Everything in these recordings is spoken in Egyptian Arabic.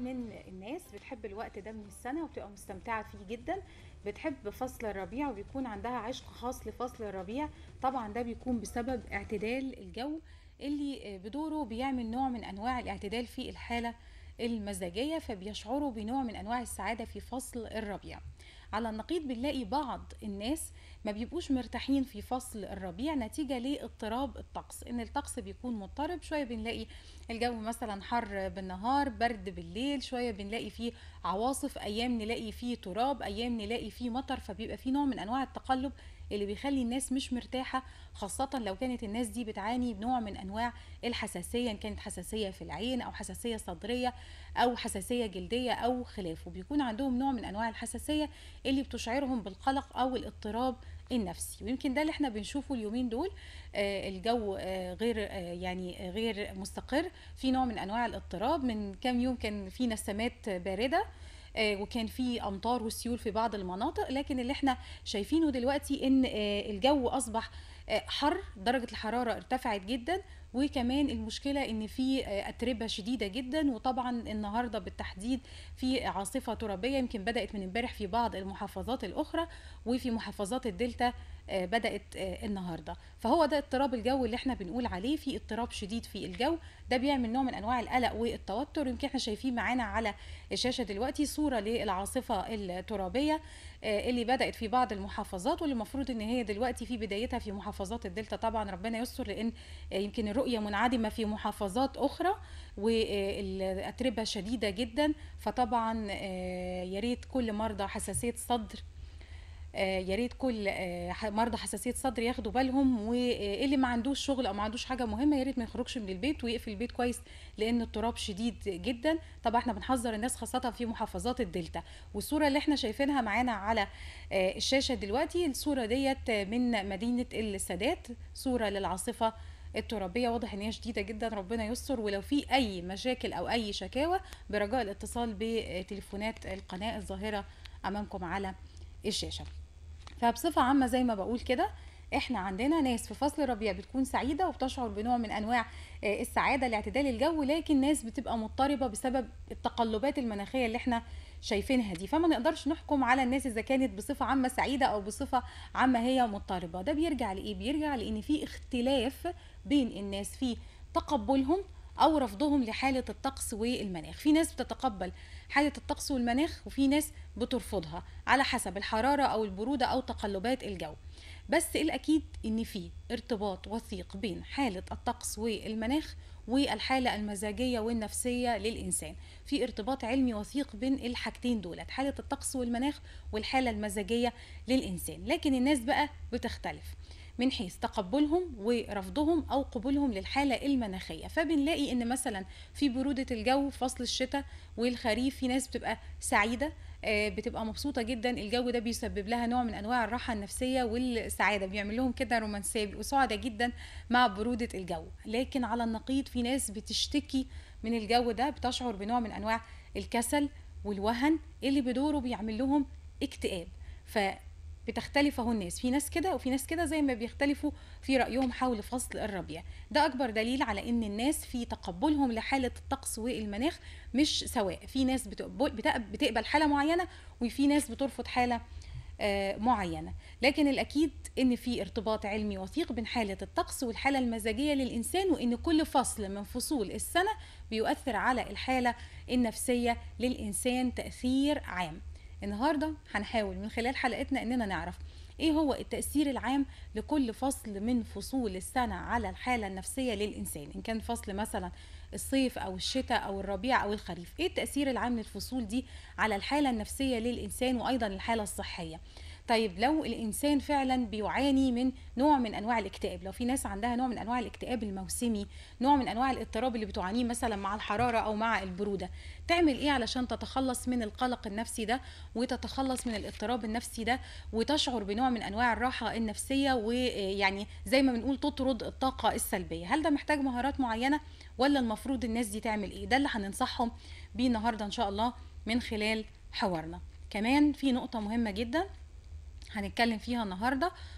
من الناس بتحب الوقت ده من السنة وبتبقى مستمتعة فيه جدا بتحب فصل الربيع وبيكون عندها عشق خاص لفصل الربيع طبعا ده بيكون بسبب اعتدال الجو اللي بدوره بيعمل نوع من انواع الاعتدال في الحالة المزاجية فبيشعروا بنوع من انواع السعادة في فصل الربيع على النقيض بنلاقي بعض الناس ما بيبقوش مرتاحين في فصل الربيع نتيجة لاضطراب الطقس ان الطقس بيكون مضطرب شوية بنلاقي الجو مثلا حر بالنهار برد بالليل شوية بنلاقي فيه عواصف ايام نلاقي فيه تراب ايام نلاقي فيه مطر فبيبقى فيه نوع من انواع التقلب اللي بيخلي الناس مش مرتاحة خاصة لو كانت الناس دي بتعاني بنوع من أنواع الحساسية إن كانت حساسية في العين أو حساسية صدرية أو حساسية جلدية أو خلافه بيكون عندهم نوع من أنواع الحساسية اللي بتشعرهم بالقلق أو الاضطراب النفسي ويمكن ده اللي احنا بنشوفه اليومين دول آه الجو آه غير آه يعني غير مستقر في نوع من انواع الاضطراب من كام يوم كان في نسمات بارده وكان في امطار وسيول في بعض المناطق لكن اللي احنا شايفينه دلوقتي ان الجو اصبح حر درجه الحراره ارتفعت جدا وكمان المشكله ان في اتربه شديده جدا وطبعا النهارده بالتحديد في عاصفه ترابيه يمكن بدات من امبارح في بعض المحافظات الاخرى وفي محافظات الدلتا بدات النهارده فهو ده اضطراب الجو اللي احنا بنقول عليه في اضطراب شديد في الجو ده بيعمل نوع من انواع القلق والتوتر يمكن احنا شايفين معانا على الشاشه دلوقتي صوره للعاصفه الترابيه اللي بدات في بعض المحافظات واللي المفروض ان هي دلوقتي في بدايتها في محافظات الدلتا طبعا ربنا يستر لان يمكن الرؤيه منعدمه في محافظات اخرى والاتربه شديده جدا فطبعا يا ريت كل مرضى حساسيه الصدر يا ريت كل مرضى حساسيه صدر ياخدوا بالهم واللي ما عندوش شغل او ما عندوش حاجه مهمه يا ريت ما يخرجش من البيت ويقفل البيت كويس لان التراب شديد جدا طبعا احنا بنحذر الناس خاصه في محافظات الدلتا والصوره اللي احنا شايفينها معانا على الشاشه دلوقتي الصوره ديت من مدينه السادات صوره للعاصفه الترابيه واضح ان هي شديده جدا ربنا يستر ولو في اي مشاكل او اي شكاوى برجاء الاتصال بتليفونات القناه الظاهره امامكم على الشاشه فبصفة عامة زي ما بقول كده احنا عندنا ناس في فصل الربيع بتكون سعيدة وبتشعر بنوع من انواع السعادة لاعتدال الجو لكن ناس بتبقى مضطربة بسبب التقلبات المناخية اللي احنا شايفينها دي فما نقدرش نحكم على الناس اذا كانت بصفة عامة سعيدة او بصفة عامة هي مضطربة ده بيرجع لايه بيرجع لان في اختلاف بين الناس في تقبلهم او رفضهم لحاله الطقس والمناخ في ناس بتتقبل حاله الطقس والمناخ وفي ناس بترفضها على حسب الحراره او البروده او تقلبات الجو بس الاكيد ان في ارتباط وثيق بين حاله الطقس والمناخ والحاله المزاجيه والنفسيه للانسان في ارتباط علمي وثيق بين الحاجتين دولت حاله الطقس والمناخ والحاله المزاجيه للانسان لكن الناس بقى بتختلف من حيث تقبلهم ورفضهم او قبولهم للحاله المناخيه فبنلاقي ان مثلا في بروده الجو فصل الشتاء والخريف في ناس بتبقى سعيده بتبقى مبسوطه جدا الجو ده بيسبب لها نوع من انواع الراحه النفسيه والسعاده بيعمل لهم كده رومانسيه بيبقوا سعداء جدا مع بروده الجو لكن على النقيض في ناس بتشتكي من الجو ده بتشعر بنوع من انواع الكسل والوهن اللي بدوره بيعمل لهم اكتئاب ف بتختلف اهو الناس في ناس كده وفي ناس كده زي ما بيختلفوا في رايهم حول فصل الربيع ده اكبر دليل على ان الناس في تقبلهم لحاله الطقس والمناخ مش سواء في ناس بتقبل, بتقبل حاله معينه وفي ناس بترفض حاله آه معينه لكن الاكيد ان في ارتباط علمي وثيق بين حاله الطقس والحاله المزاجيه للانسان وان كل فصل من فصول السنه بيؤثر على الحاله النفسيه للانسان تاثير عام النهارده هنحاول من خلال حلقتنا اننا نعرف ايه هو التاثير العام لكل فصل من فصول السنه على الحاله النفسيه للانسان ان كان فصل مثلا الصيف او الشتاء او الربيع او الخريف ايه التاثير العام للفصول دي على الحاله النفسيه للانسان وايضا الحاله الصحيه طيب لو الانسان فعلا بيعاني من نوع من انواع الاكتئاب لو في ناس عندها نوع من انواع الاكتئاب الموسمي نوع من انواع الاضطراب اللي بتعانيه مثلا مع الحراره او مع البروده تعمل ايه علشان تتخلص من القلق النفسي ده وتتخلص من الاضطراب النفسي ده وتشعر بنوع من انواع الراحه النفسيه ويعني زي ما بنقول تطرد الطاقه السلبيه هل ده محتاج مهارات معينه ولا المفروض الناس دي تعمل ايه ده اللي هننصحهم بيه النهارده ان شاء الله من خلال حوارنا كمان في نقطه مهمه جدا هنتكلم فيها النهارده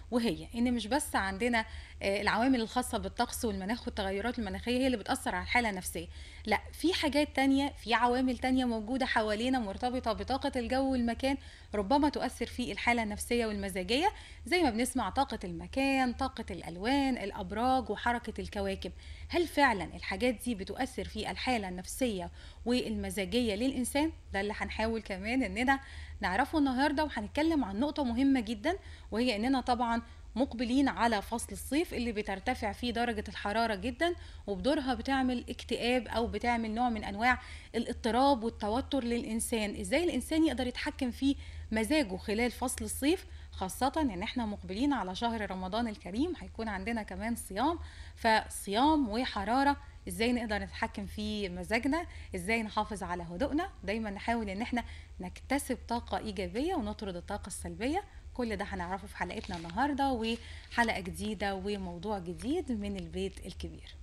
وهي ان مش بس عندنا آه، العوامل الخاصه بالطقس والمناخ والتغيرات المناخيه هي اللي بتاثر على الحاله النفسيه لا في حاجات تانية في عوامل تانية موجوده حوالينا مرتبطه بطاقه الجو والمكان ربما تؤثر في الحاله النفسيه والمزاجيه زي ما بنسمع طاقه المكان طاقه الالوان الابراج وحركه الكواكب هل فعلا الحاجات دي بتؤثر في الحاله النفسيه والمزاجيه للانسان ده اللي هنحاول كمان اننا نعرفه النهارده وهنتكلم عن نقطه مهمه جدا وهي اننا طبعا مقبلين على فصل الصيف اللي بترتفع فيه درجة الحرارة جدا وبدورها بتعمل اكتئاب أو بتعمل نوع من أنواع الاضطراب والتوتر للإنسان إزاي الإنسان يقدر يتحكم في مزاجه خلال فصل الصيف خاصة ان احنا مقبلين على شهر رمضان الكريم هيكون عندنا كمان صيام فصيام وحرارة ازاي نقدر نتحكم في مزاجنا ازاي نحافظ على هدوءنا دايما نحاول ان احنا نكتسب طاقة ايجابية ونطرد الطاقة السلبية كل ده هنعرفه في حلقتنا النهاردة وحلقة جديدة وموضوع جديد من البيت الكبير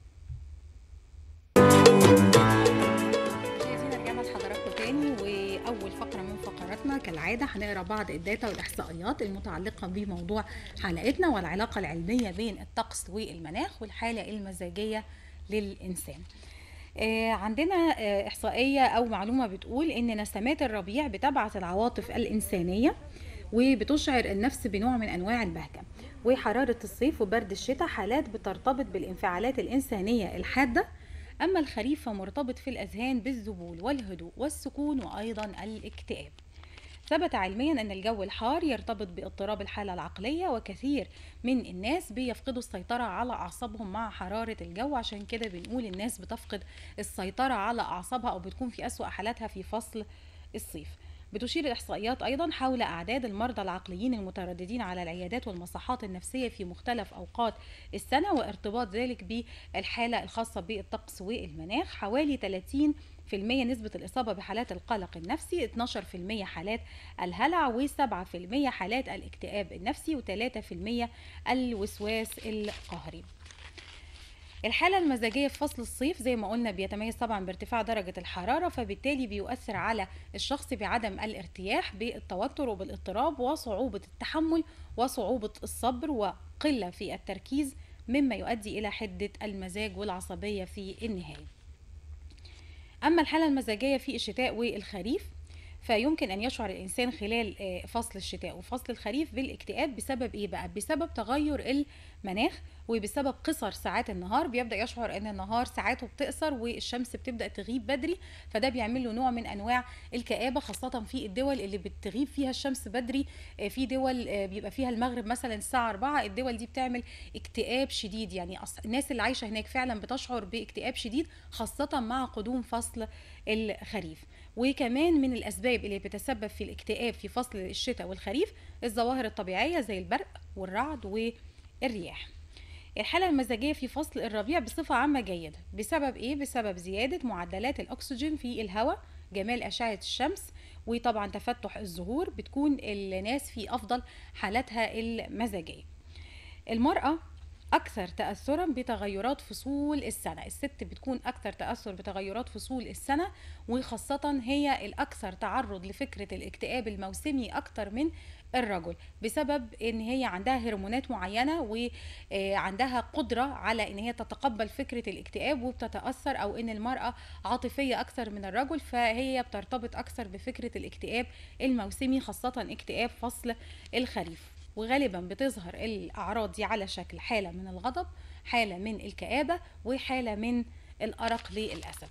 مشاهدينا رجعنا لحضراتكم تاني واول فقره من فقراتنا كالعاده هنقرا بعض الداتا والاحصائيات المتعلقه بموضوع حلقتنا والعلاقه العلميه بين الطقس والمناخ والحاله المزاجيه للانسان آه، عندنا آه، احصائيه او معلومه بتقول ان نسمات الربيع بتبعث العواطف الانسانيه وبتشعر النفس بنوع من انواع البهجه وحراره الصيف وبرد الشتاء حالات بترتبط بالانفعالات الانسانيه الحاده اما الخريف فمرتبط في الاذهان بالذبول والهدوء والسكون وايضا الاكتئاب ثبت علميا ان الجو الحار يرتبط باضطراب الحاله العقليه وكثير من الناس بيفقدوا السيطره على اعصابهم مع حراره الجو عشان كده بنقول الناس بتفقد السيطره على اعصابها او بتكون في اسوا حالاتها في فصل الصيف بتشير الإحصائيات أيضا حول أعداد المرضى العقليين المترددين على العيادات والمصحات النفسية في مختلف أوقات السنة وارتباط ذلك بالحالة الخاصة بالطقس والمناخ حوالي 30 في المية نسبة الإصابة بحالات القلق النفسي 12% حالات الهلع و7% حالات الاكتئاب النفسي و3% الوسواس القهري الحالة المزاجية في فصل الصيف زي ما قلنا بيتميز طبعا بارتفاع درجة الحرارة فبالتالي بيؤثر على الشخص بعدم الارتياح بالتوتر وبالاضطراب وصعوبة التحمل وصعوبة الصبر وقلة في التركيز مما يؤدي إلى حدة المزاج والعصبية في النهاية أما الحالة المزاجية في الشتاء والخريف فيمكن ان يشعر الانسان خلال آه، فصل الشتاء وفصل الخريف بالاكتئاب بسبب ايه بقى بسبب تغير المناخ وبسبب قصر ساعات النهار بيبدا يشعر ان النهار ساعاته بتقصر والشمس بتبدا تغيب بدري فده بيعمل له نوع من انواع الكآبه خاصه في الدول اللي بتغيب فيها الشمس بدري آه، في دول آه، بيبقى فيها المغرب مثلا الساعه 4 الدول دي بتعمل اكتئاب شديد يعني أص- الناس اللي عايشه هناك فعلا بتشعر باكتئاب شديد خاصه مع قدوم فصل الخريف وكمان من الاسباب اللي بتسبب في الاكتئاب في فصل الشتاء والخريف الظواهر الطبيعيه زي البرق والرعد والرياح الحالة المزاجية في فصل الربيع بصفة عامة جيدة بسبب ايه؟ بسبب زيادة معدلات الأكسجين في الهواء جمال أشعة الشمس وطبعا تفتح الزهور بتكون الناس في أفضل حالاتها المزاجية المرأة أكثر تأثرا بتغيرات فصول السنة الست بتكون أكثر تأثر بتغيرات فصول السنة وخاصة هي الأكثر تعرض لفكرة الاكتئاب الموسمي أكثر من الرجل بسبب ان هي عندها هرمونات معينه وعندها قدره على ان هي تتقبل فكره الاكتئاب وبتتاثر او ان المراه عاطفيه اكثر من الرجل فهي بترتبط اكثر بفكره الاكتئاب الموسمي خاصه اكتئاب فصل الخريف وغالبا بتظهر الاعراض دي على شكل حاله من الغضب حاله من الكآبه وحاله من الارق للاسف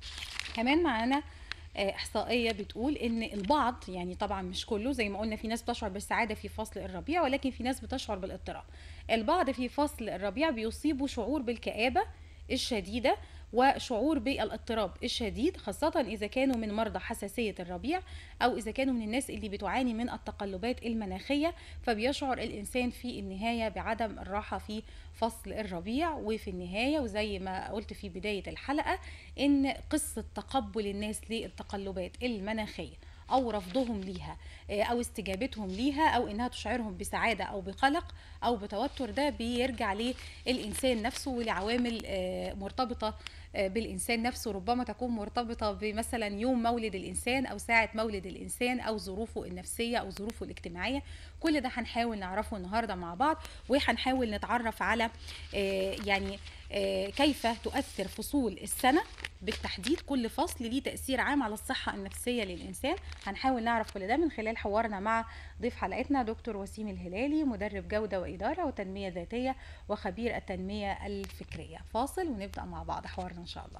كمان معانا آه، احصائيه بتقول ان البعض يعني طبعا مش كله زي ما قلنا في ناس بتشعر بالسعاده في فصل الربيع ولكن في ناس بتشعر بالاضطراب البعض في فصل الربيع بيصيبوا شعور بالكآبه الشديده وشعور بالاضطراب الشديد خاصة إذا كانوا من مرضى حساسية الربيع أو إذا كانوا من الناس اللي بتعاني من التقلبات المناخية فبيشعر الإنسان في النهاية بعدم الراحة في فصل الربيع وفي النهاية وزي ما قلت في بداية الحلقة إن قصة تقبل الناس للتقلبات المناخية او رفضهم ليها آه، او استجابتهم ليها او انها تشعرهم بسعاده او بقلق او بتوتر ده بيرجع للانسان نفسه ولعوامل آه، مرتبطه آه، بالانسان نفسه ربما تكون مرتبطه بمثلا يوم مولد الانسان او ساعه مولد الانسان او ظروفه النفسيه او ظروفه الاجتماعيه كل ده هنحاول نعرفه النهارده مع بعض وهنحاول نتعرف على آه، يعني آه، كيف تؤثر فصول السنه بالتحديد كل فصل ليه تاثير عام على الصحه النفسيه للانسان هنحاول نعرف كل ده من خلال حوارنا مع ضيف حلقتنا دكتور وسيم الهلالي مدرب جوده واداره وتنميه ذاتيه وخبير التنميه الفكريه فاصل ونبدا مع بعض حوارنا ان شاء الله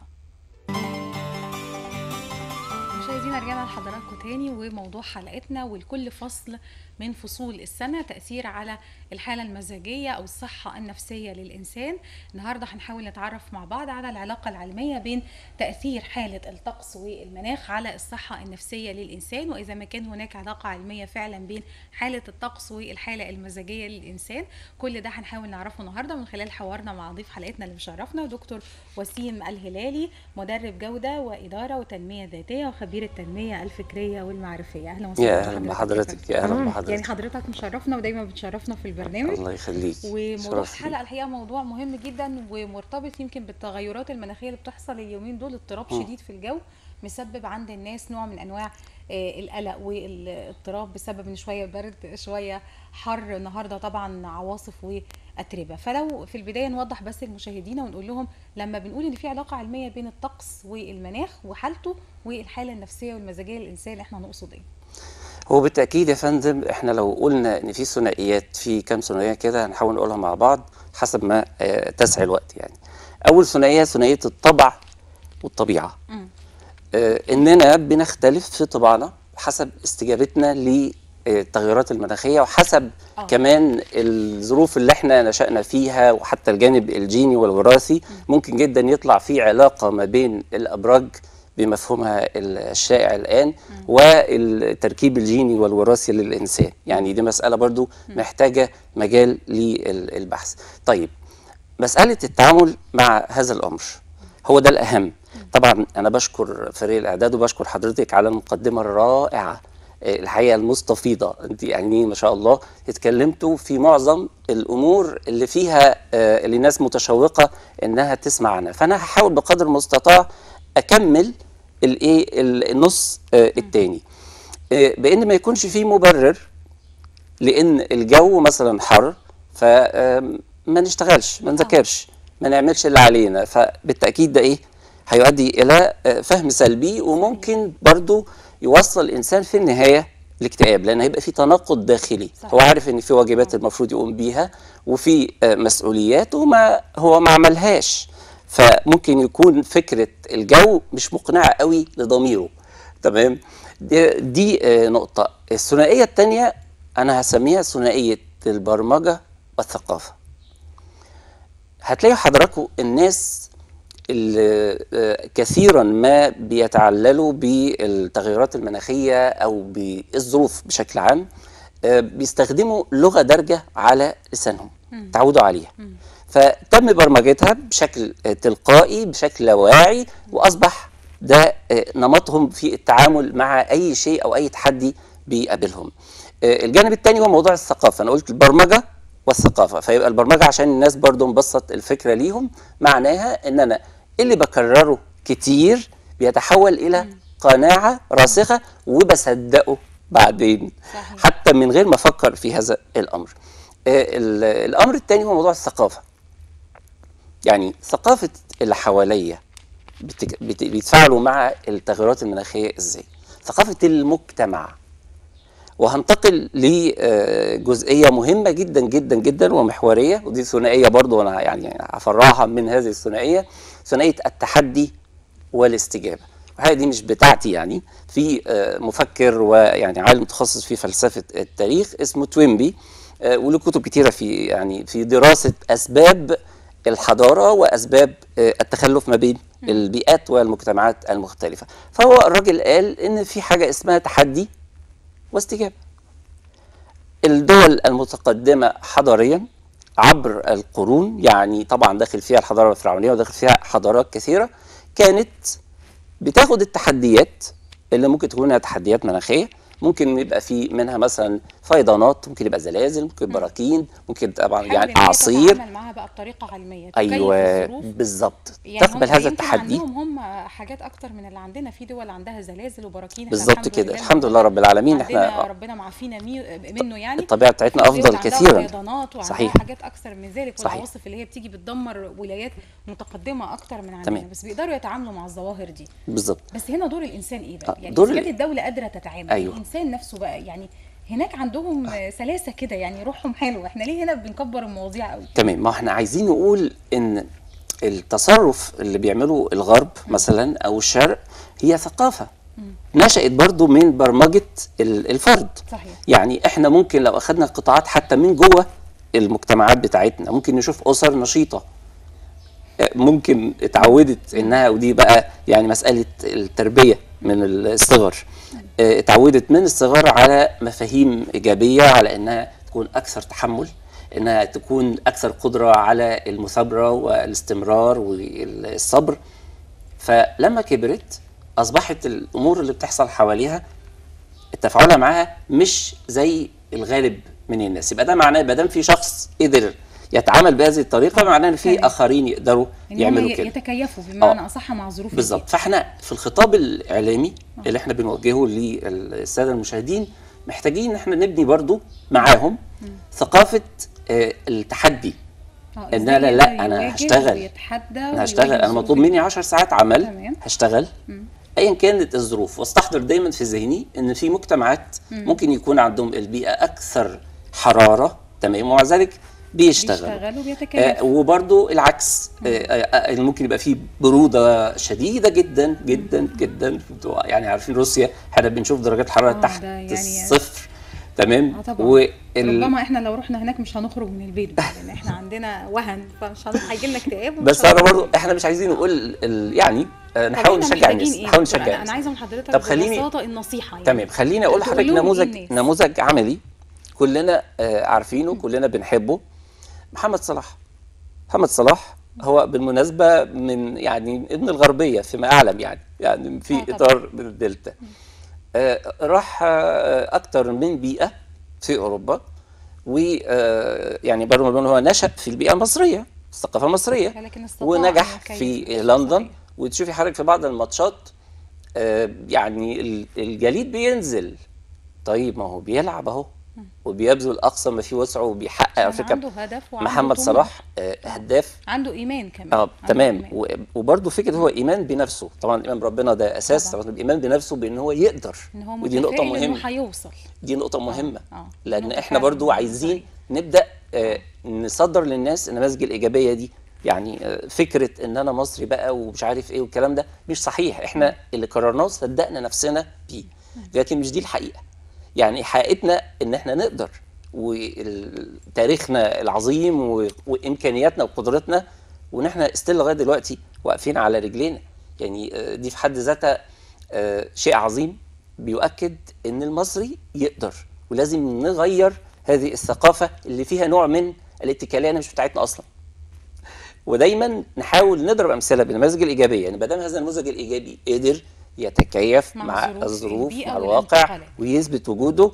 مشاهدينا رجعنا لحضراتكم تاني وموضوع حلقتنا ولكل فصل من فصول السنة تأثير على الحالة المزاجية أو الصحة النفسية للإنسان النهاردة هنحاول نتعرف مع بعض على العلاقة العلمية بين تأثير حالة الطقس والمناخ على الصحة النفسية للإنسان وإذا ما كان هناك علاقة علمية فعلا بين حالة الطقس والحالة المزاجية للإنسان كل ده هنحاول نعرفه النهاردة من خلال حوارنا مع ضيف حلقتنا اللي مشرفنا دكتور وسيم الهلالي مدرب جودة وإدارة وتنمية ذاتية وخبير التنمية الفكرية والمعرفية أهلا وسهلا يا اهلا بحضرتك يا اهلا يعني بحضرتك حضرتك مشرفنا ودايما بتشرفنا في البرنامج الله يخليك وموضوع شرف لي. الحلقه الحقيقه موضوع مهم جدا ومرتبط يمكن بالتغيرات المناخيه اللي بتحصل اليومين دول اضطراب مم. شديد في الجو مسبب عند الناس نوع من انواع آه، القلق والاضطراب بسبب ان شويه برد شويه حر النهارده طبعا عواصف واتربه فلو في البدايه نوضح بس للمشاهدين ونقول لهم لما بنقول ان في علاقه علميه بين الطقس والمناخ وحالته والحاله النفسيه والمزاجيه للانسان احنا نقصد ايه هو بالتاكيد يا فندم احنا لو قلنا ان في ثنائيات في كام ثنائيه كده هنحاول نقولها مع بعض حسب ما آه، تسعي الوقت يعني اول ثنائيه ثنائيه الطبع والطبيعه مم. آه، اننا بنختلف في طباعنا حسب استجابتنا للتغيرات المناخيه وحسب آه. كمان الظروف اللي احنا نشأنا فيها وحتى الجانب الجيني والوراثي ممكن جدا يطلع في علاقه ما بين الابراج بمفهومها الشائع الان والتركيب الجيني والوراثي للانسان يعني دي مساله برضو محتاجه مجال للبحث طيب مساله التعامل مع هذا الامر هو ده الاهم طبعا انا بشكر فريق الاعداد وبشكر حضرتك على المقدمه الرائعه آه، الحقيقه المستفيضه انت يعني ما شاء الله اتكلمتوا في معظم الامور اللي فيها آه، اللي الناس متشوقه انها تسمع عنها فانا هحاول بقدر المستطاع اكمل الايه ال- النص آه، التاني آه، بان ما يكونش فيه مبرر لان الجو مثلا حر فما نشتغلش ما نذاكرش ما نعملش اللي علينا فبالتاكيد ده ايه هيؤدي الى آه، فهم سلبي وممكن برضو يوصل الانسان في النهايه الاكتئاب لان هيبقى في تناقض داخلي صح. هو عارف ان في واجبات المفروض يقوم بيها وفي آه، مسؤوليات وما هو ما عملهاش فممكن يكون فكره الجو مش مقنعه قوي لضميره تمام دي, دي آه، نقطه الثنائيه الثانيه انا هسميها ثنائيه البرمجه والثقافه هتلاقوا حضراتكم الناس اللي آه، كثيرا ما بيتعللوا بالتغيرات المناخيه او بالظروف بشكل عام آه، بيستخدموا لغه دارجه على لسانهم تعودوا عليها فتم برمجتها بشكل آه، تلقائي بشكل لا واعي واصبح ده آه، نمطهم في التعامل مع اي شيء او اي تحدي بيقابلهم آه، الجانب الثاني هو موضوع الثقافه انا قلت البرمجه والثقافه فيبقى البرمجه عشان الناس برضو نبسط الفكره ليهم معناها ان انا اللي بكرره كتير بيتحول الى قناعه راسخه وبصدقه بعدين صحيح. حتى من غير ما افكر في هذا الامر آه، ال- الامر الثاني هو موضوع الثقافه يعني ثقافه اللي حواليا بتك- بت- بيتفاعلوا مع التغيرات المناخيه ازاي ثقافه المجتمع وهنتقل لجزئيه مهمه جدا جدا جدا ومحوريه ودي ثنائيه برضو انا يعني هفرعها من هذه الثنائيه ثنائيه التحدي والاستجابه وهي دي مش بتاعتي يعني في آه، مفكر ويعني عالم متخصص في فلسفه التاريخ اسمه توينبي آه، وله كتب كتيره في يعني في دراسه اسباب الحضاره واسباب آه، التخلف ما بين البيئات والمجتمعات المختلفه فهو الراجل قال ان في حاجه اسمها تحدي واستجابه الدول المتقدمه حضاريا عبر القرون يعني طبعا داخل فيها الحضاره الفرعونيه وداخل فيها حضارات كثيره كانت بتاخد التحديات اللي ممكن تكون منها تحديات مناخيه ممكن يبقى في منها مثلا فيضانات ممكن يبقى زلازل ممكن براكين ممكن طبعا حاول يعني إن هي اعاصير تتعامل معاها بقى بطريقه علميه تكيف ايوه الظروف. بالظبط يعني هم تقبل هذا يمكن التحدي عندهم هم حاجات اكتر من اللي عندنا في دول عندها زلازل وبراكين إحنا بالظبط الحمد كده لله الحمد لله رب العالمين عندنا احنا ربنا معافينا مي- منه يعني الطبيعه بتاعتنا في دول افضل عندها كثيرا فيضانات وعندها صحيح. حاجات اكثر من ذلك صحيح. والعواصف اللي هي بتيجي بتدمر ولايات متقدمه اكتر من عندنا تمام. بس بيقدروا يتعاملوا مع الظواهر دي بالظبط بس هنا دور الانسان ايه بقى آه، يعني دور دور ال- كانت الدوله قادره تتعامل أيوه. الانسان نفسه بقى يعني هناك عندهم سلاسه كده يعني روحهم حلوه احنا ليه هنا بنكبر المواضيع قوي تمام ما احنا عايزين نقول ان التصرف اللي بيعمله الغرب مثلا او الشرق هي ثقافه نشأت برضو من برمجه ال- الفرد صحيح يعني احنا ممكن لو اخذنا قطاعات حتى من جوه المجتمعات بتاعتنا ممكن نشوف اسر نشيطه آه، ممكن اتعودت انها ودي بقى يعني مساله التربيه من الصغر آه، اتعودت من الصغر على مفاهيم ايجابيه على انها تكون اكثر تحمل انها تكون اكثر قدره على المثابره والاستمرار والصبر فلما كبرت اصبحت الامور اللي بتحصل حواليها تفاعلها معاها مش زي الغالب من الناس يبقى ده معناه ما دام في شخص قدر يتعامل بهذه الطريقه معناه ان في تمام. اخرين يقدروا ان هم يعملوا ي- كده يتكيفوا بمعنى آه. اصح مع ظروف بالظبط فاحنا في الخطاب الاعلامي اللي احنا بنوجهه للساده المشاهدين محتاجين ان احنا نبني برضو معاهم ثقافه آه، التحدي آه، إن إزاي أنا يقدر لا، أنا يواجه هشتغل. ويتحدى انا ويواجه هشتغل انا الظروف مطلوب اللي- مني 10 ساعات عمل تمام. هشتغل ايا كانت الظروف واستحضر دايما في ذهني ان في مجتمعات ممكن يكون عندهم البيئه اكثر حراره تمام ومع ذلك بيشتغلوا بيشتغلوا آه بيتكيفوا وبرضو العكس آه آه آه ممكن يبقى في برودة شديدة جدا جدا جدا يعني عارفين روسيا احنا بنشوف درجات حرارة آه، تحت ده يعني- الصفر تمام اه طبعا وال... ربما احنا لو رحنا هناك مش هنخرج من البيت بقى، لان احنا عندنا وهن فمش هن- هيجي لنا اكتئاب ومش بس انا هنخرج. برضو احنا مش عايزين نقول ال... يعني آه طب نحاول إحنا نشجع محتاجين الناس إيه نحاول دكتور؟ نشجع انا الناس انا عايزه من حضرتك طب خليني- ببساطه النصيحه يعني تمام خليني اقول تقول لحضرتك لهم إيه نموذج الناس؟ نموذج عملي كلنا آه عارفينه كلنا بنحبه محمد صلاح محمد صلاح هو بالمناسبة من يعني ابن الغربية فيما أعلم يعني يعني في آه طبعاً. إطار من الدلتا آه راح آه أكتر من بيئة في أوروبا ويعني برضه بنقول هو نشأ في البيئة المصرية الثقافة المصرية لكن استطاع ونجح أن يكيف في نفسه. لندن صحيح. وتشوفي حضرتك في بعض الماتشات آه، يعني ال- الجليد بينزل طيب ما هو بيلعب اهو وبيبذل اقصى ما في وسعه وبيحقق على كان فكره عنده هدف وعنده محمد طموح. صلاح آه، هداف عنده ايمان كمان اه عنده تمام إيمان. و- وبرضه فكره هو ايمان بنفسه طبعا ايمان بربنا ده اساس طبعاً. طبعا الايمان بنفسه بان هو يقدر ان هو ودي نقطه متفائل انه مهمه هيوصل دي نقطه مهمه آه. لان نقطة احنا فعلاً برضو مهمة. عايزين صحيح. نبدا آه، نصدر للناس النماذج الايجابيه دي يعني آه، فكره ان انا مصري بقى ومش عارف ايه والكلام ده مش صحيح احنا اللي قررناه صدقنا نفسنا بيه لكن مش دي الحقيقه يعني حقيقتنا ان احنا نقدر وتاريخنا العظيم و- وامكانياتنا وقدرتنا وان احنا استيل لغايه دلوقتي واقفين على رجلينا يعني آه، دي في حد ذاتها آه، شيء عظيم بيؤكد ان المصري يقدر ولازم نغير هذه الثقافه اللي فيها نوع من الاتكاليه مش بتاعتنا اصلا ودايما نحاول نضرب امثله بالنماذج الايجابيه يعني ما دام هذا النموذج الايجابي قدر يتكيف مع مع, الظروف، الظروف البيئة مع الواقع والانتقالات. ويثبت وجوده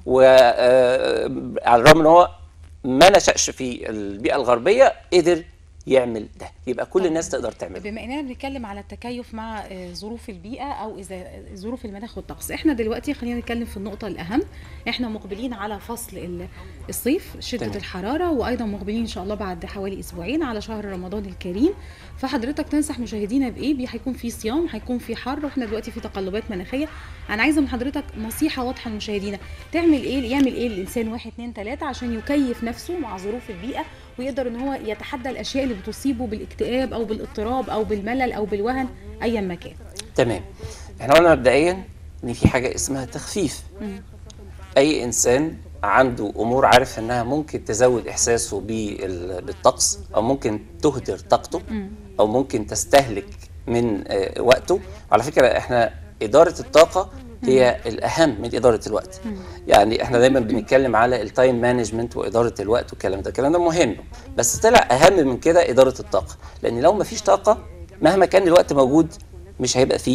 وعلى الرغم ان هو ما نشأش في البيئه الغربيه قدر يعمل ده يبقى كل الناس تقدر تعمله بما اننا بنتكلم على التكيف مع آه، ظروف البيئه او اذا ظروف المناخ والطقس احنا دلوقتي خلينا نتكلم في النقطه الاهم احنا مقبلين على فصل ال- الصيف شده تمام. الحراره وايضا مقبلين ان شاء الله بعد حوالي اسبوعين على شهر رمضان الكريم فحضرتك تنصح مشاهدينا بايه بي- هيكون في صيام هيكون في حر واحنا دلوقتي في تقلبات مناخيه انا عايزه من حضرتك نصيحه واضحه لمشاهدينا تعمل ايه يعمل ايه الانسان واحد اتنين تلاته عشان يكيف نفسه مع ظروف البيئه ويقدر ان هو يتحدى الاشياء اللي بتصيبه بالاكتئاب او بالاضطراب او بالملل او بالوهن ايا ما كان تمام احنا قلنا مبدئيا ان في حاجه اسمها تخفيف اي انسان عنده امور عارف انها ممكن تزود احساسه بال- بالطقس او ممكن تهدر طاقته او ممكن تستهلك من آه، وقته على فكره احنا اداره الطاقه هي الاهم من اداره الوقت يعني احنا دايما بنتكلم على التايم مانجمنت واداره الوقت والكلام ده الكلام ده مهم بس طلع اهم من كده اداره الطاقه لان لو ما فيش طاقه مهما كان الوقت موجود مش هيبقى فيه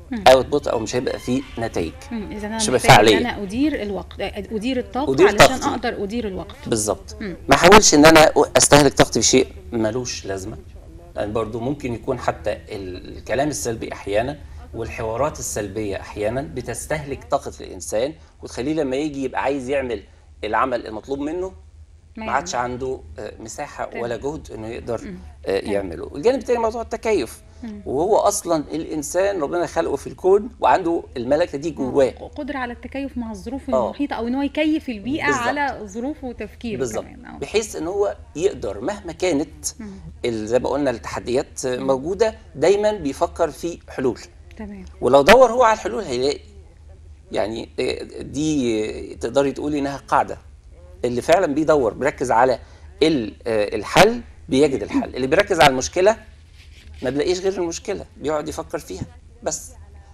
اوتبوت او مش هيبقى فيه نتائج مم. اذا انا مش هيبقى محتاجه ان فعالية. انا ادير الوقت ادير الطاقه أدير علشان طاقتي. اقدر ادير الوقت بالظبط مم. ما احاولش ان انا استهلك طاقتي في شيء ملوش لازمه لان برضو ممكن يكون حتى ال- الكلام السلبي احيانا والحوارات السلبيه احيانا بتستهلك طاقه الانسان وتخليه لما يجي يبقى عايز يعمل العمل المطلوب منه ما عادش يعمل. عنده آه، مساحه تمام. ولا جهد انه يقدر آه، يعمله الجانب الثاني موضوع التكيف وهو اصلا الانسان ربنا خلقه في الكون وعنده الملكه دي جواه قدره على التكيف مع الظروف آه. المحيطه او ان هو يكيف البيئه بالظبط. على ظروفه وتفكيره بالظبط كمان آه. بحيث ان هو يقدر مهما كانت ال- زي ما قلنا التحديات موجوده دايما بيفكر في حلول تمام ولو دور هو على الحلول هيلاقي يعني آه، دي آه، تقدري تقولي انها قاعده اللي فعلا بيدور بيركز على ال- آه، الحل بيجد الحل اللي بيركز على المشكله ما بلاقيش غير المشكله بيقعد يفكر فيها بس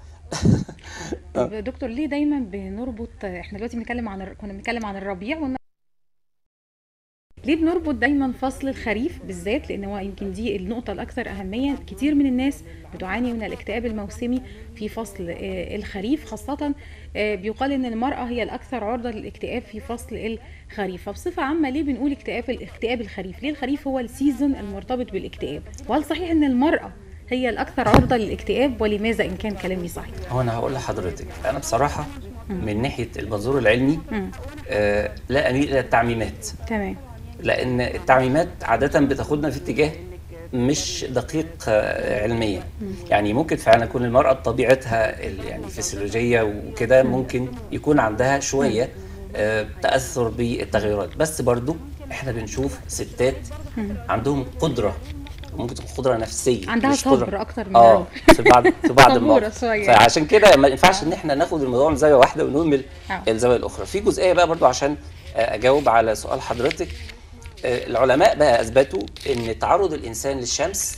طب دكتور ليه دايما بنربط احنا دلوقتي بنتكلم عن الر- كنا بنتكلم عن الربيع والن... ليه بنربط دايما فصل الخريف بالذات لان هو يمكن دي النقطه الاكثر اهميه كتير من الناس بتعاني من الاكتئاب الموسمي في فصل آه، الخريف خاصه آه، بيقال ان المراه هي الاكثر عرضه للاكتئاب في فصل الخريف فبصفه عامه ليه بنقول اكتئاب الاكتئاب الخريف ليه الخريف هو السيزون المرتبط بالاكتئاب وهل صحيح ان المراه هي الاكثر عرضه للاكتئاب ولماذا ان كان كلامي صحيح هو انا هقول لحضرتك انا بصراحه من ناحيه المنظور العلمي مم. آه لا اميل الى التعميمات تمام لان التعميمات عاده بتاخدنا في اتجاه مش دقيق آه، علميا يعني ممكن فعلا يكون المراه بطبيعتها ال- يعني الفسيولوجيه وكده ممكن يكون عندها شويه آه، تاثر بالتغيرات بس برضو احنا بنشوف ستات عندهم قدره ممكن تكون قدره نفسيه عندها مش صبر قدرة- أكتر من اه الراجل. في بعض في بعض صبورة المواقف شوية. فعشان كده ما ينفعش ان احنا ناخد الموضوع من زاويه واحده ونهمل آه. الزاويه الاخرى في جزئيه بقى برضو عشان آه، اجاوب على سؤال حضرتك آه، العلماء بقى اثبتوا ان تعرض الانسان للشمس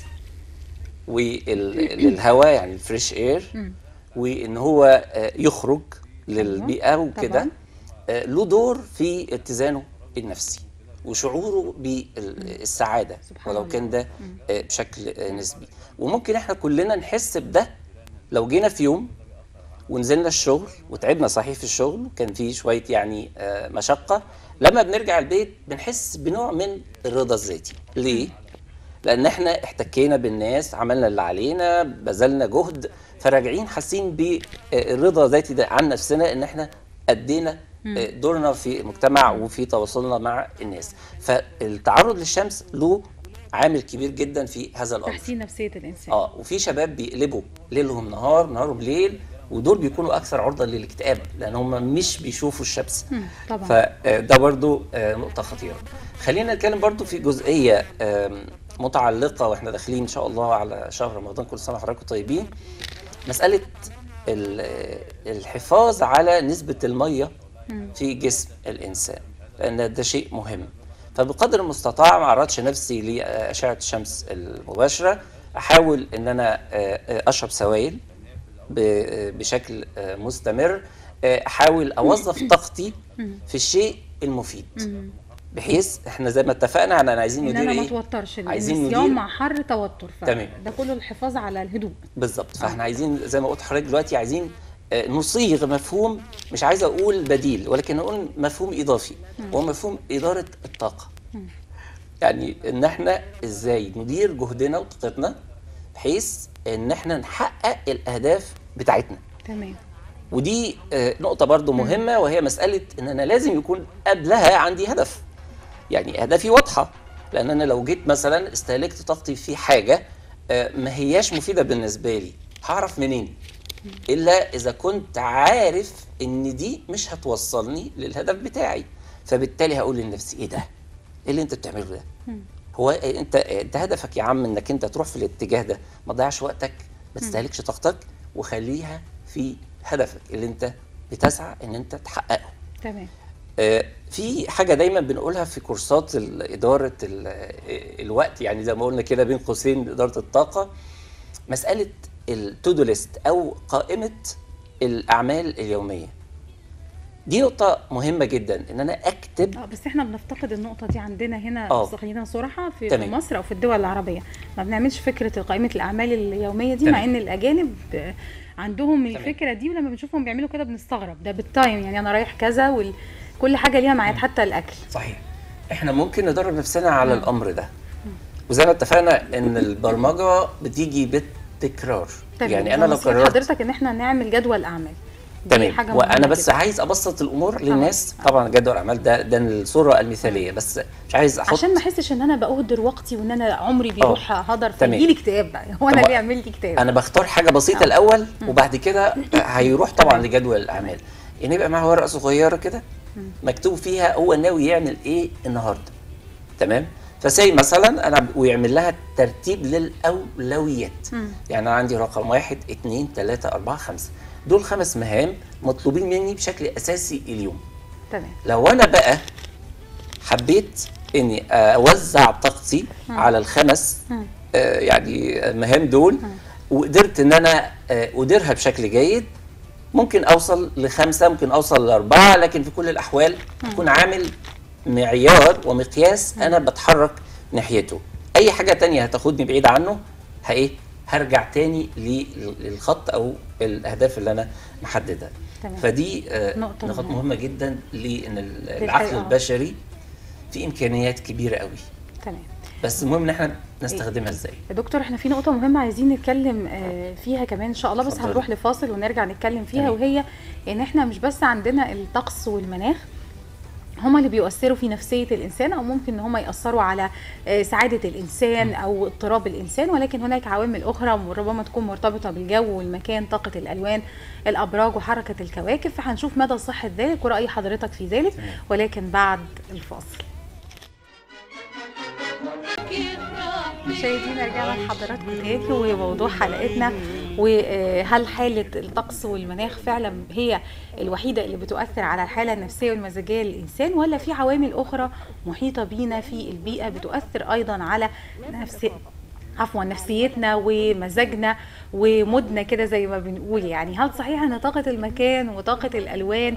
وللهواء يعني الفريش اير وان هو آه، يخرج للبيئه وكده طبعاً. آه، له دور في اتزانه النفسي وشعوره بالسعاده سبحان ولو الله. كان ده آه، بشكل آه، نسبي وممكن احنا كلنا نحس بده لو جينا في يوم ونزلنا الشغل وتعبنا صحيح في الشغل كان في شويه يعني آه، مشقه لما بنرجع البيت بنحس بنوع من الرضا الذاتي ليه لان احنا احتكينا بالناس عملنا اللي علينا بذلنا جهد فراجعين حاسين بالرضا الذاتي ده عن نفسنا ان احنا ادينا آه، دورنا في المجتمع وفي تواصلنا مع الناس فالتعرض للشمس له عامل كبير جدا في هذا الامر تحسين نفسية الإنسان اه وفي شباب بيقلبوا ليلهم نهار نهارهم ليل ودول بيكونوا اكثر عرضه للاكتئاب لان هم مش بيشوفوا الشمس مم، طبعا فده برضو آه، نقطه خطيره خلينا نتكلم برضو في جزئيه آم، متعلقه واحنا داخلين ان شاء الله على شهر رمضان كل سنه وحضراتكم طيبين مساله ال- آه، الحفاظ على نسبه الميه في جسم الانسان لان ده شيء مهم فبقدر المستطاع ما اعرضش نفسي لاشعه الشمس المباشره احاول ان انا آه، آه، اشرب سوائل ب- بشكل آه، مستمر آه، احاول اوظف طاقتي في الشيء المفيد بحيث احنا زي ما اتفقنا احنا عايزين ان ندير انا ما ايه اتوترش لان عايزين الصيام ندير مع حر توتر ف- تمام. ده كله الحفاظ على الهدوء بالظبط فاحنا عايزين زي ما قلت لحضرتك دلوقتي عايزين آه، نصيغ مفهوم مش عايز اقول بديل ولكن اقول مفهوم اضافي وهو مفهوم اداره الطاقه يعني ان احنا ازاي ندير جهدنا وطاقتنا بحيث ان احنا نحقق الاهداف بتاعتنا تمام ودي آه، نقطة برضو مهمة وهي مسألة إن أنا لازم يكون قبلها عندي هدف يعني أهدافي واضحة لأن أنا لو جيت مثلا استهلكت طاقتي في حاجة آه، ما هياش مفيدة بالنسبة لي هعرف منين إلا إذا كنت عارف إن دي مش هتوصلني للهدف بتاعي فبالتالي هقول لنفسي إيه ده؟ إيه اللي أنت بتعمله ده؟ هو انت انت هدفك يا عم انك انت تروح في الاتجاه ده ما تضيعش وقتك ما تستهلكش طاقتك وخليها في هدفك اللي انت بتسعى ان انت تحققه تمام آه، في حاجه دايما بنقولها في كورسات ال- اداره ال- آه، الوقت يعني زي ما قلنا كده بين قوسين اداره الطاقه مساله التودو ليست او قائمه الاعمال اليوميه دي نقطه مهمه جدا ان انا اكتب اه بس احنا بنفتقد النقطة دي عندنا هنا آه. بس خلينا صراحة في, في تمام. مصر او في الدول العربية ما بنعملش فكرة قائمة الاعمال اليومية دي تمام. مع ان الاجانب آه، عندهم الفكرة دي ولما بنشوفهم بيعملوا كده بنستغرب ده بالتايم يعني انا رايح كذا وكل حاجة ليها ميعاد حتى الاكل صحيح احنا ممكن ندرب نفسنا على الامر ده وزي ما اتفقنا ان البرمجه بتيجي بالتكرار تمام. يعني انا لو نصيحة قررت حضرتك ان احنا نعمل جدول اعمال دي تمام حاجة وانا مهمة بس جداً. عايز ابسط الامور للناس طبعا جدول الاعمال ده ده الصوره المثاليه بس مش عايز احط عشان ما احسش ان انا بأهدر وقتي وان انا عمري بيروح هدر تمام. فيجي لي اكتئاب بقى هو انا طب ليه اعمل لي اكتئاب انا بختار حاجه بسيطه الاول وبعد كده هيروح طبعا تمام. لجدول الاعمال يعني يبقى معاه ورقه صغيره كده مكتوب فيها هو ناوي يعمل ايه النهارده تمام فسي مثلا انا ويعمل لها ترتيب للاولويات مم. يعني انا عندي رقم واحد اتنين تلاته اربعه خمسه دول خمس مهام مطلوبين مني بشكل اساسي اليوم تمام لو انا بقى حبيت اني اوزع طاقتي على الخمس مم. آه، يعني مهام دول وقدرت ان انا آه، اديرها بشكل جيد ممكن اوصل لخمسه ممكن اوصل لاربعه لكن في كل الاحوال اكون عامل معيار ومقياس انا بتحرك ناحيته اي حاجه تانية هتاخدني بعيد عنه هايه هرجع تاني لل- للخط او الاهداف اللي انا محددها تمام. فدي آه، نقطة نقاط مهمة. مهمه جدا لان ال- للحقيقة. العقل البشري في امكانيات كبيره قوي تمام بس المهم ان احنا نستخدمها ازاي يا دكتور احنا في نقطة مهمة عايزين نتكلم آه، فيها كمان ان شاء الله بس اتفضلي. هنروح لفاصل ونرجع نتكلم فيها تمام. وهي ان احنا مش بس عندنا الطقس والمناخ هما اللي بيؤثروا في نفسية الإنسان أو ممكن إن هما يأثروا على آه، سعادة الإنسان أو اضطراب الإنسان ولكن هناك عوامل أخرى ربما تكون مرتبطة بالجو والمكان طاقة الألوان الأبراج وحركة الكواكب فهنشوف مدى صحة ذلك ورأي حضرتك في ذلك تمام. ولكن بعد الفاصل مشاهدينا رجعنا لحضراتكم تاني وموضوع حلقتنا وهل حالة الطقس والمناخ فعلا هي الوحيدة اللي بتؤثر على الحالة النفسية والمزاجية للإنسان ولا في عوامل أخرى محيطة بينا في البيئة بتؤثر أيضا على نفس عفوا نفسيتنا ومزاجنا ومودنا كده زي ما بنقول يعني هل صحيح ان طاقة المكان وطاقة الالوان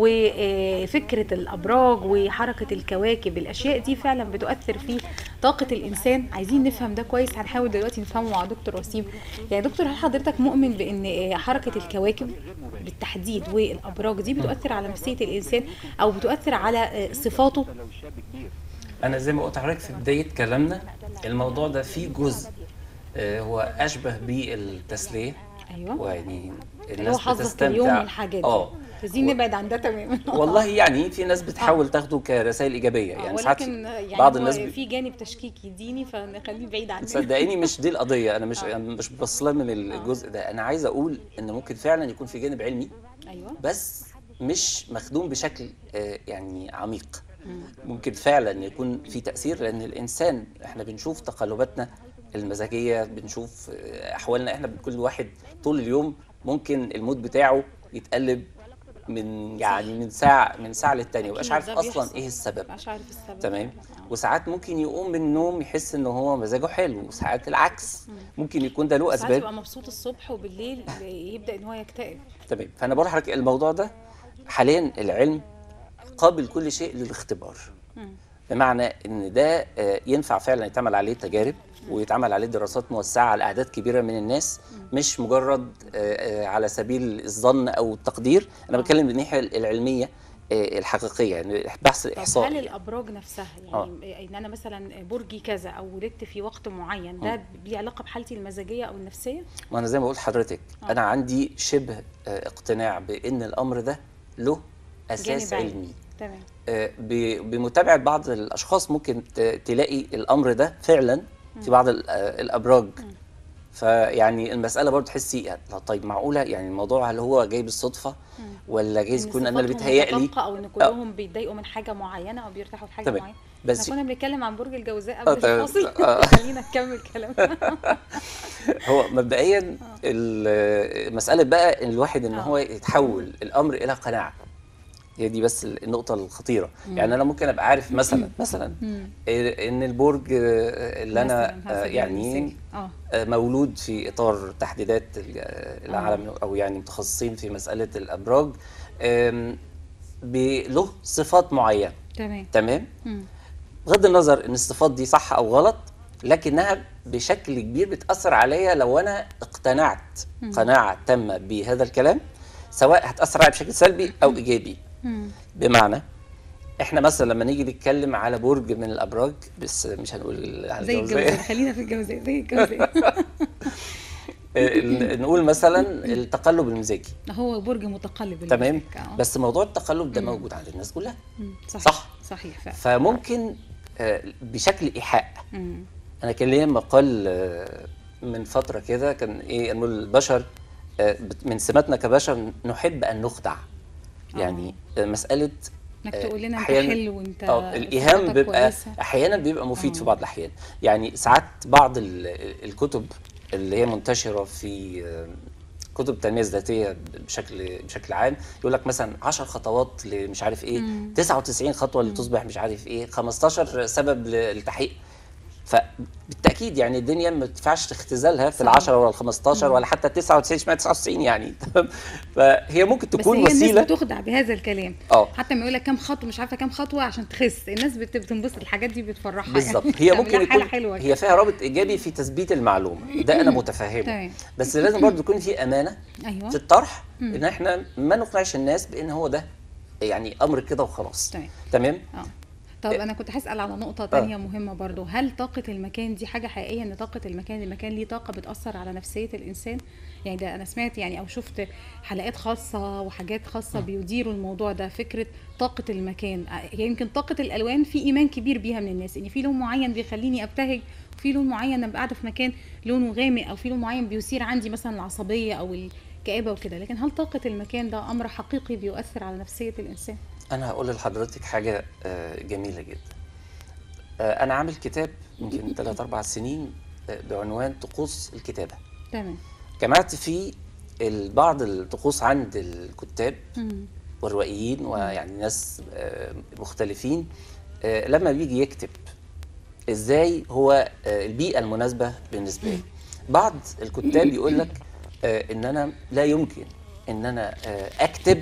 وفكرة الابراج وحركة الكواكب الاشياء دي فعلا بتؤثر في طاقة الانسان عايزين نفهم ده كويس هنحاول دلوقتي نفهمه مع دكتور وسيم يعني دكتور هل حضرتك مؤمن بان حركة الكواكب بالتحديد والابراج دي بتؤثر على نفسية الانسان او بتؤثر على صفاته انا زي ما قلت لحضرتك في بدايه كلامنا الموضوع ده فيه جزء آه، هو اشبه بالتسليه ايوه ويعني اللي هو الناس حظك اليوم بتستمتع والحاجات دي اه عايزين و- نبعد عن ده تماما والله يعني في ناس بتحاول تاخده كرسائل ايجابيه آه، يعني ساعات ولكن يعني بعض هو الناس بي- في جانب تشكيكي ديني فنخليه بعيد عننا صدقيني مش دي القضيه انا مش آه. أنا مش بصلها من الجزء ده انا عايز اقول ان ممكن فعلا يكون في جانب علمي ايوه بس مش مخدوم بشكل آه، يعني عميق مم. ممكن فعلا يكون في تأثير لأن الإنسان إحنا بنشوف تقلباتنا المزاجية بنشوف آه، أحوالنا إحنا كل واحد طول اليوم ممكن المود بتاعه يتقلب من يعني من ساعة من ساعة للتانية مبقاش أكيد عارف ده أصلا بيحصل. إيه السبب مش عارف السبب تمام آه. وساعات ممكن يقوم من النوم يحس إن هو مزاجه حلو وساعات العكس ممكن يكون ده له ساعات أسباب يبقى مبسوط الصبح وبالليل يبدا ان هو يكتئب تمام فانا بقول لحضرتك الموضوع ده حاليا العلم قابل كل شيء للاختبار مم. بمعنى ان ده آه، ينفع فعلا يتعمل عليه تجارب ويتعمل عليه دراسات موسعه على اعداد كبيره من الناس مش مجرد آه، آه، على سبيل الظن او التقدير انا بتكلم من الناحيه العلميه آه، الحقيقيه يعني بحث طب هل احصائي الابراج نفسها يعني ان انا مثلا برجي كذا او ولدت في وقت معين ده ليه علاقه بحالتي المزاجيه او النفسيه ما انا زي ما قلت لحضرتك آه. انا عندي شبه آه، اقتناع بان الامر ده له اساس جانب علمي. علمي تمام آه، ب- بمتابعه بعض الاشخاص ممكن ت- تلاقي الامر ده فعلا في بعض ال- آه، الابراج فيعني المساله برضه تحسي لا طيب معقوله يعني الموضوع هل هو جاي بالصدفه ولا جايز إن يكون انا اللي صفاتهم بيتهيأ لي متطابقة او ان كلهم بيتضايقوا من حاجه معينه او بيرتاحوا في حاجه تمام. معينه بس احنا كنا بنتكلم عن برج الجوزاء آه، قبل تمام. الفاصل آه. خلينا نكمل كلامنا هو مبدئيا ال- مساله بقى ان الواحد ان آه. هو يتحول الامر الى قناعه هي دي بس النقطه الخطيره يعني انا ممكن ابقى عارف مثلا مثلا مم. ان البرج آه، اللي انا مثلاً، على آه، سبيل يعني المثال. اه آه، مولود في اطار تحديدات ال- آه، العالم او يعني متخصصين في مساله الابراج آم، ب- له صفات معينه تمام تمام مم. بغض النظر ان الصفات دي صح او غلط لكنها بشكل كبير بتاثر عليا لو انا اقتنعت قناعه تامه بهذا الكلام سواء هتاثر عليا بشكل سلبي او ايجابي مم. بمعنى احنا مثلا لما نيجي نتكلم على برج من الابراج بس مش هنقول على زي الجوزاء. الجوزاء خلينا في الجوزاء زي الجوزاء آه، نقول مثلا التقلب المزاجي هو برج متقلب تمام المزاج، آه. بس موضوع التقلب ده موجود عند الناس كلها مم. صحيح صح. صحيح فعلا فممكن آه، بشكل ايحاء مم. انا كان ليا مقال آه، من فتره كده كان ايه انه البشر آه، بت- من سماتنا كبشر نحب ان نخدع يعني آه، مساله انك آه، تقول لنا انت أحياناً- حلو وانت اه الايهام صفاتك بيبقى كويسة. احيانا بيبقى مفيد في آه. بعض الاحيان يعني ساعات بعض ال- الكتب اللي هي منتشره في آه، كتب التنميه الذاتيه بشكل بشكل عام يقول لك مثلا 10 خطوات لمش عارف ايه 99 خطوه لتصبح مش عارف ايه 15 سبب للتحقيق فبالتاكيد يعني الدنيا ما تنفعش تختزلها في ال10 ولا ال15 ولا حتى ال 99 اشمعنى 99 يعني فهي ممكن بس تكون هي الناس وسيله بتخدع بهذا الكلام اه حتى ما يقول لك كام خطوه مش عارفه كام خطوه عشان تخس الناس بت- بتنبسط الحاجات دي بتفرحها بالظبط يعني. هي بتعمل ممكن لها حالة يكون حلوه هي فيها رابط ايجابي في تثبيت المعلومه ده انا متفهمه تمام. بس لازم برضو يكون في امانه ايوه في الطرح ان احنا ما نقنعش الناس بان هو ده يعني امر كده وخلاص تمام. تمام اه طب انا كنت هسال على نقطه تانية مهمه برضو هل طاقه المكان دي حاجه حقيقيه ان طاقه المكان المكان ليه طاقه بتاثر على نفسيه الانسان يعني ده انا سمعت يعني او شفت حلقات خاصه وحاجات خاصه بيديروا الموضوع ده فكره طاقه المكان آه، هي يمكن طاقه الالوان في ايمان كبير بيها من الناس ان في لون معين بيخليني ابتهج وفي لون معين ابقى قاعده في مكان لونه غامق او في لون معين بيثير عندي مثلا العصبيه او الكآبه وكده لكن هل طاقه المكان ده امر حقيقي بيؤثر على نفسيه الانسان انا هقول لحضرتك حاجه آه، جميله جدا آه، انا عامل كتاب يمكن 3 4 سنين آه، بعنوان طقوس الكتابه تمام جمعت فيه ال- بعض الطقوس عند الكتاب مم. والروائيين ويعني ناس آه، مختلفين آه، لما بيجي يكتب ازاي هو آه، البيئه المناسبه بالنسبه له بعض الكتاب يقول لك آه، ان انا لا يمكن ان انا آه، اكتب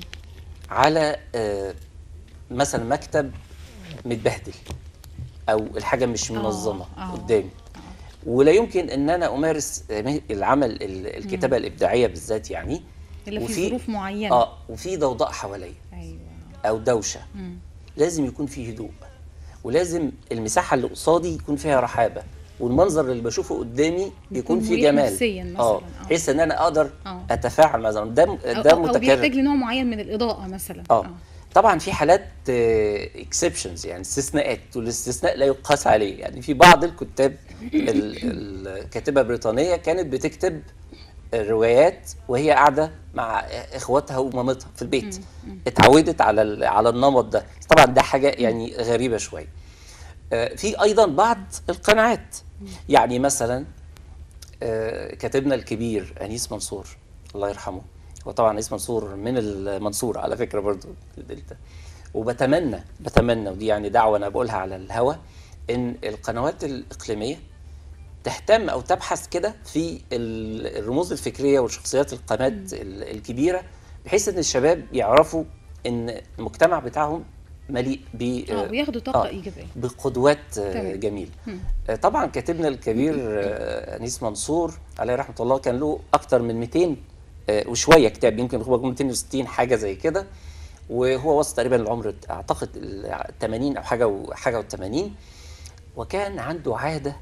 على آه، مثلا مكتب متبهدل او الحاجه مش آه، منظمه آه. قدامي ولا يمكن ان انا امارس آه، العمل ال- الكتابه الابداعيه بالذات يعني الا في وفي- ظروف معينه اه وفي ضوضاء حواليا ايوه او دوشه مم. لازم يكون فيه هدوء ولازم المساحه اللي قصادي يكون فيها رحابه والمنظر اللي بشوفه قدامي يكون يكون فيه مريح جمال نفسياً مثلاً، اه آه. بحيث ان انا اقدر آه. اتفاعل مثلا ده أو, ده أو, أو بيحتاج متكرر لنوع معين من الاضاءه مثلا اه طبعا في حالات اكسبشنز يعني استثناءات والاستثناء لا يقاس عليه يعني في بعض الكتاب ال- الكاتبه البريطانيه كانت بتكتب الروايات وهي قاعده مع اخواتها ومامتها في البيت اتعودت على ال- على النمط ده طبعا ده حاجه يعني غريبه شويه آه، في ايضا بعض القناعات يعني مثلا آه، كاتبنا الكبير انيس منصور الله يرحمه وطبعا انيس منصور من المنصور على فكره برضو في الدلتا وبتمنى بتمنى ودي يعني دعوه انا بقولها على الهوا ان القنوات الاقليميه تهتم او تبحث كده في ال- الرموز الفكريه والشخصيات القامات ال- الكبيره بحيث ان الشباب يعرفوا ان المجتمع بتاعهم مليء ب اه وياخدوا طاقه آه. ايجابيه بقدوات آه، تمام. جميله مم. آه، طبعا كاتبنا الكبير آه، انيس منصور عليه رحمه الله كان له اكتر من 200 آه، وشويه كتاب يمكن هو 260 حاجه زي كده وهو وصل تقريبا العمر اعتقد ال 80 او حاجه وحاجه و80 وكان عنده عاده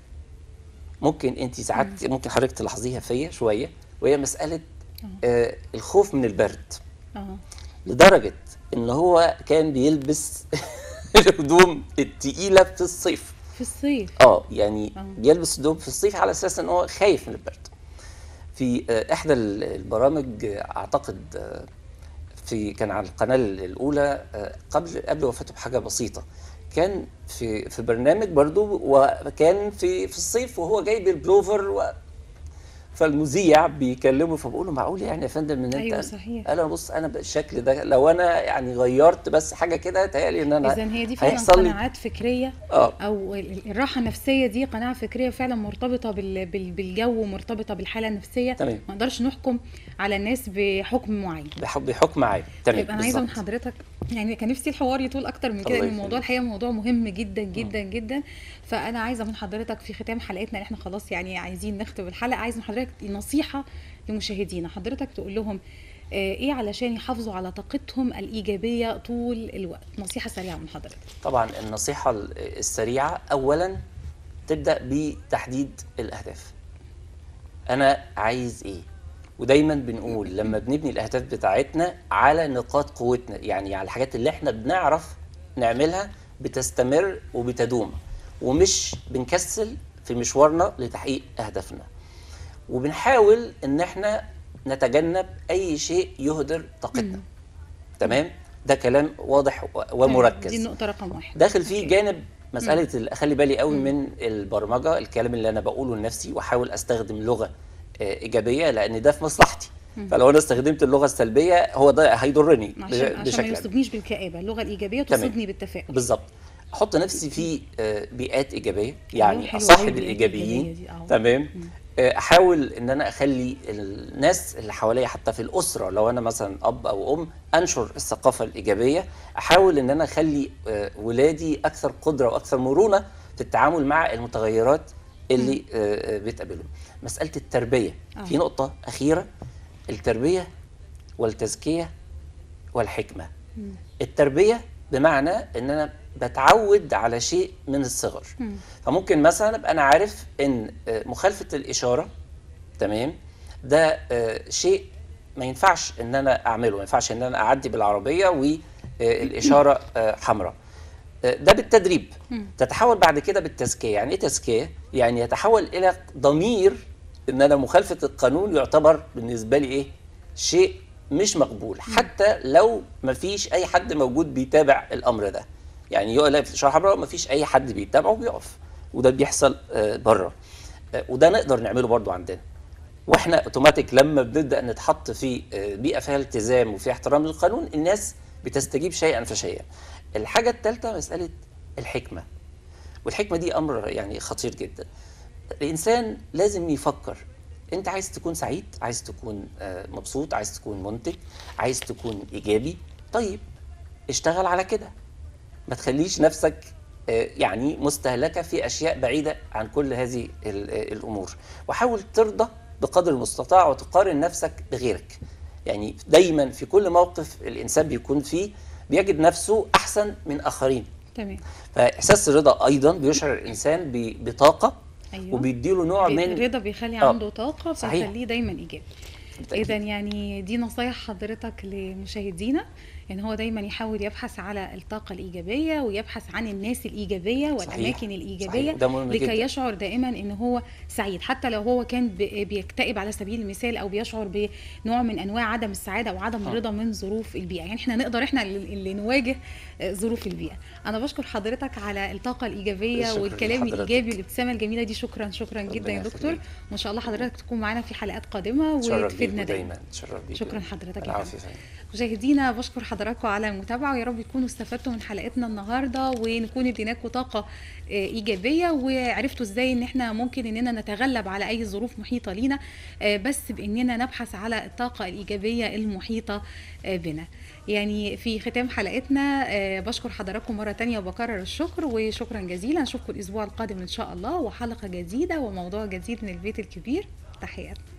ممكن انت ساعات ممكن حضرتك تلاحظيها فيا شويه وهي مساله آه، الخوف من البرد اه لدرجه ان هو كان بيلبس الهدوم التقيله في الصيف في الصيف اه يعني آه. بيلبس هدوم في الصيف على اساس ان هو خايف من البرد في آه، احدى ال- البرامج آه، اعتقد آه، في كان على القناه الاولى آه، قبل قبل وفاته بحاجه بسيطه كان في في برنامج برضو وكان في في الصيف وهو جايب البلوفر و فالمذيع بيكلمه فبقول له معقول يعني يا فندم ان انت أيوة صحيح. قال له بص انا بالشكل ده لو انا يعني غيرت بس حاجه كده تهيألي ان انا اذا هي دي فعلا هيحصل لي قناعات فكريه اه او ال- الراحه النفسيه دي قناعه فكريه فعلا مرتبطه بال- بال- بالجو ومرتبطه بالحاله النفسيه تمام. ما نقدرش نحكم على الناس بحكم معين بحب بحكم عام تمام يبقى انا عايزه من بالظبط. حضرتك يعني كان نفسي الحوار يطول اكتر من كده الله لان الموضوع يخليك. الحقيقه موضوع مهم جدا جدا جدا فانا عايزه من حضرتك في ختام حلقتنا ان احنا خلاص يعني عايزين نختم الحلقه عايز من حضرتك نصيحه لمشاهدينا حضرتك تقول لهم آه، ايه علشان يحافظوا على طاقتهم الايجابيه طول الوقت نصيحه سريعه من حضرتك طبعا النصيحة السريعة أولا تبدأ بتحديد الأهداف أنا عايز إيه ودايما بنقول لما بنبني الأهداف بتاعتنا على نقاط قوتنا يعني على الحاجات اللي احنا بنعرف نعملها بتستمر وبتدوم ومش بنكسل في مشوارنا لتحقيق أهدافنا وبنحاول ان احنا نتجنب اي شيء يهدر طاقتنا تمام ده كلام واضح و- ومركز دي النقطه رقم واحد داخل فيه أوكي. جانب مساله ال- اخلي بالي قوي من البرمجه الكلام اللي انا بقوله لنفسي واحاول استخدم لغه آه، ايجابيه لان ده في مصلحتي فلو انا استخدمت اللغه السلبيه هو ده هيضرني ب- عشان عشان ما بشكل يصيبنيش بالكآبه اللغه الايجابيه تمام. تصيبني بالتفاؤل بالظبط احط نفسي في آه، بيئات ايجابيه حلوة يعني أوي اصاحب البيئات الايجابيين الإيجابية دي، آه. تمام آه، احاول ان انا اخلي الناس اللي حواليا حتى في الاسره لو انا مثلا اب او ام انشر الثقافه الايجابيه احاول ان انا اخلي آه، ولادي اكثر قدره واكثر مرونه في التعامل مع المتغيرات اللي آه، آه، بتقابلهم مساله التربيه آه. في نقطه اخيره التربيه والتزكيه والحكمه التربيه بمعنى ان انا بتعود على شيء من الصغر فممكن مثلا ابقى انا عارف ان آه، مخالفه الاشاره تمام ده آه، شيء ما ينفعش ان انا اعمله ما ينفعش ان انا اعدي بالعربيه والاشاره حمراء آه، ده بالتدريب تتحول بعد كده بالتزكيه يعني ايه تزكيه يعني يتحول الى ضمير ان انا مخالفه القانون يعتبر بالنسبه لي ايه شيء مش مقبول حتى لو ما فيش اي حد موجود بيتابع الامر ده يعني يقف في الاشاره الحمراء ما فيش اي حد بيتابعه وبيقف وده بيحصل آه، بره آه، وده نقدر نعمله برضو عندنا واحنا اوتوماتيك لما بنبدا نتحط في آه، بيئه فيها التزام وفيها احترام للقانون الناس بتستجيب شيئا فشيئا الحاجه الثالثه مساله الحكمه والحكمه دي امر يعني خطير جدا الانسان لازم يفكر انت عايز تكون سعيد عايز تكون آه، مبسوط عايز تكون منتج عايز تكون ايجابي طيب اشتغل على كده ما تخليش نفسك آه، يعني مستهلكه في اشياء بعيده عن كل هذه ال- آه، الامور وحاول ترضى بقدر المستطاع وتقارن نفسك بغيرك يعني دايما في كل موقف الانسان بيكون فيه بيجد نفسه احسن من اخرين تمام فاحساس الرضا ايضا بيشعر الانسان ب- بطاقه ايوه وبيديله نوع من الرضا بيخلي آه. عنده طاقه صحيح. فيخليه دايما ايجابي بالتأكيد. اذا يعني دي نصايح حضرتك لمشاهدينا ان هو دايما يحاول يبحث على الطاقه الايجابيه ويبحث عن الناس الايجابيه والاماكن صحيح. الايجابيه وده مهم لكي جدا. يشعر دائما ان هو سعيد حتى لو هو كان ب- بيكتئب على سبيل المثال او بيشعر بنوع من انواع عدم السعاده وعدم آه. الرضا من ظروف البيئه يعني احنا نقدر احنا اللي اللي نواجه آه، ظروف البيئه انا بشكر حضرتك على الطاقه الايجابيه شكراً والكلام لحضرتك. الايجابي والابتسامه الجميله دي شكرا شكرا جدا ربنا يا دكتور يخليك. وان شاء الله حضرتك تكون معانا في حلقات قادمه تشرف وتفيدنا بيكم دايما دايما تشرف بيكم شكراً حضرتك يا العفو فندم. يا فندم. مشاهدينا بشكر حضراتكم على المتابعه ويا رب تكونوا استفدتوا من حلقتنا النهارده ونكون اديناكم طاقه آه، ايجابيه وعرفتوا ازاي ان احنا ممكن اننا نتغلب على اي ظروف محيطه لينا آه، بس باننا نبحث على الطاقه الايجابيه المحيطه آه، بنا يعني في ختام حلقتنا آه، بشكر حضراتكم مره تانية وبكرر الشكر وشكرا جزيلا نشوفكم الاسبوع القادم ان شاء الله وحلقه جديده وموضوع جديد من البيت الكبير تحياتي